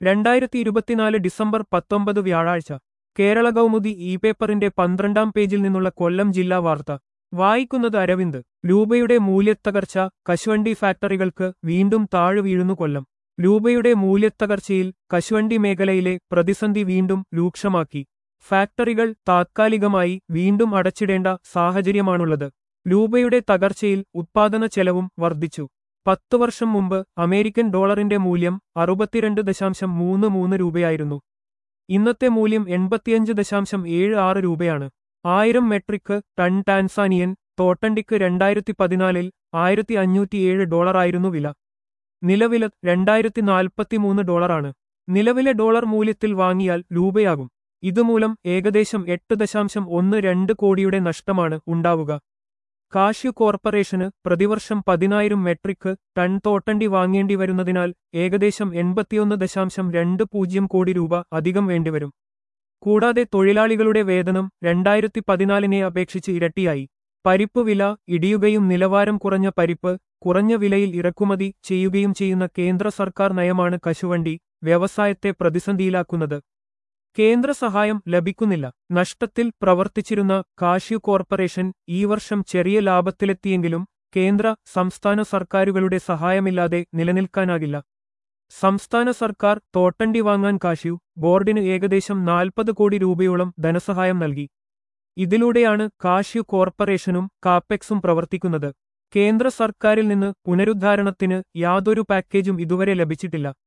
രണ്ടായിരത്തി ഇരുപത്തിനാല് ഡിസംബർ പത്തൊമ്പത് വ്യാഴാഴ്ച കേരള കൗമുദി ഇ പേപ്പറിന്റെ പന്ത്രണ്ടാം പേജിൽ നിന്നുള്ള കൊല്ലം ജില്ലാ വാർത്ത വായിക്കുന്നത് അരവിന്ദ് രൂപയുടെ മൂല്യത്തകർച്ച കശുവണ്ടി ഫാക്ടറികൾക്ക് വീണ്ടും താഴു വീഴുന്നു കൊല്ലം രൂപയുടെ മൂല്യത്തകർച്ചയിൽ കശുവണ്ടി മേഖലയിലെ പ്രതിസന്ധി വീണ്ടും രൂക്ഷമാക്കി ഫാക്ടറികൾ താത്കാലികമായി വീണ്ടും അടച്ചിടേണ്ട സാഹചര്യമാണുള്ളത് രൂപയുടെ തകർച്ചയിൽ ഉത്പാദന ചെലവും വർദ്ധിച്ചു പത്തു വർഷം മുമ്പ് അമേരിക്കൻ ഡോളറിന്റെ മൂല്യം അറുപത്തിരണ്ട് ദശാംശം മൂന്ന് മൂന്ന് രൂപയായിരുന്നു ഇന്നത്തെ മൂല്യം എൺപത്തിയഞ്ച് ദശാംശം ഏഴ് ആറ് രൂപയാണ് ആയിരം മെട്രിക് ടൺ ടാൻസാനിയൻ തോട്ടണ്ടിക്ക് രണ്ടായിരത്തി പതിനാലിൽ ആയിരത്തി അഞ്ഞൂറ്റിയേഴ് ഡോളറായിരുന്നു വില നിലവില രണ്ടായിരത്തി നാൽപ്പത്തിമൂന്ന് ഡോളറാണ് നിലവിലെ ഡോളർ മൂല്യത്തിൽ വാങ്ങിയാൽ രൂപയാകും ഇതുമൂലം ഏകദേശം എട്ട് ദശാംശം ഒന്ന് രണ്ട് കോടിയുടെ നഷ്ടമാണ് ഉണ്ടാവുക കാഷ്യു കോർപ്പറേഷന് പ്രതിവർഷം പതിനായിരം മെട്രിക് ടൺ തോട്ടണ്ടി വാങ്ങേണ്ടി വരുന്നതിനാൽ ഏകദേശം എൺപത്തിയൊന്ന് ദശാംശം രണ്ട് പൂജ്യം കോടി രൂപ അധികം വേണ്ടിവരും കൂടാതെ തൊഴിലാളികളുടെ വേതനം രണ്ടായിരത്തി പതിനാലിനെ അപേക്ഷിച്ച് ഇരട്ടിയായി പരിപ്പ് വില ഇടിയുകയും നിലവാരം കുറഞ്ഞ പരിപ്പ് കുറഞ്ഞ വിലയിൽ ഇറക്കുമതി ചെയ്യുകയും ചെയ്യുന്ന കേന്ദ്ര സർക്കാർ നയമാണ് കശുവണ്ടി വ്യവസായത്തെ പ്രതിസന്ധിയിലാക്കുന്നത് കേന്ദ്ര സഹായം ലഭിക്കുന്നില്ല നഷ്ടത്തിൽ പ്രവർത്തിച്ചിരുന്ന കാഷ്യു കോർപ്പറേഷൻ ഈ വർഷം ചെറിയ ലാഭത്തിലെത്തിയെങ്കിലും കേന്ദ്ര സംസ്ഥാന സർക്കാരുകളുടെ സഹായമില്ലാതെ നിലനിൽക്കാനാകില്ല സംസ്ഥാന സർക്കാർ തോട്ടണ്ടി വാങ്ങാൻ കാഷ്യു ബോർഡിന് ഏകദേശം നാൽപ്പത് കോടി രൂപയോളം ധനസഹായം നൽകി ഇതിലൂടെയാണ് കാഷ്യു കോർപ്പറേഷനും കാപ്പെക്സും പ്രവർത്തിക്കുന്നത് കേന്ദ്ര സർക്കാരിൽ നിന്ന് പുനരുദ്ധാരണത്തിന് യാതൊരു പാക്കേജും ഇതുവരെ ലഭിച്ചിട്ടില്ല